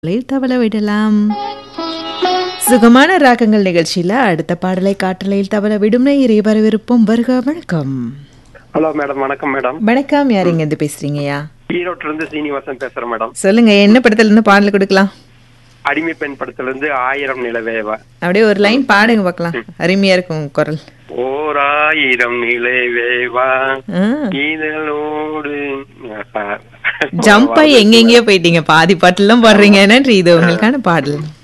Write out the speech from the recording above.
காற்றலையில் தவள விடலாம் சுகமான ராகங்கள் நிகழ்ச்சியில அடுத்த பாடலை காற்றலையில் தவள விடும் நேயரை வரவிருப்போம் வருக வணக்கம் ஹலோ மேடம் வணக்கம் மேடம் வணக்கம் யார் இங்க இருந்து பேசுறீங்கய்யா ஈரோட்ல இருந்து சீனிவாசன் பேசுறேன் மேடம் சொல்லுங்க என்ன படத்துல இருந்து பாடல் கொடுக்கலாம் அடிமை பெண் படத்துல இருந்து ஆயிரம் நிலவேவா அப்படியே ஒரு லைன் பாடுங்க பார்க்கலாம் அருமையா இருக்கும் உங்க குரல் ஓர் ஆயிரம் நிலவேவா ஆ, இதழோடு ஜம்ப் ஆகி எங்கெங்கேயோ போயிட்டீங்க பாதி பாட்டுலாம் பாடுறீங்க நன்றி இது உங்களுக்கான பாடல்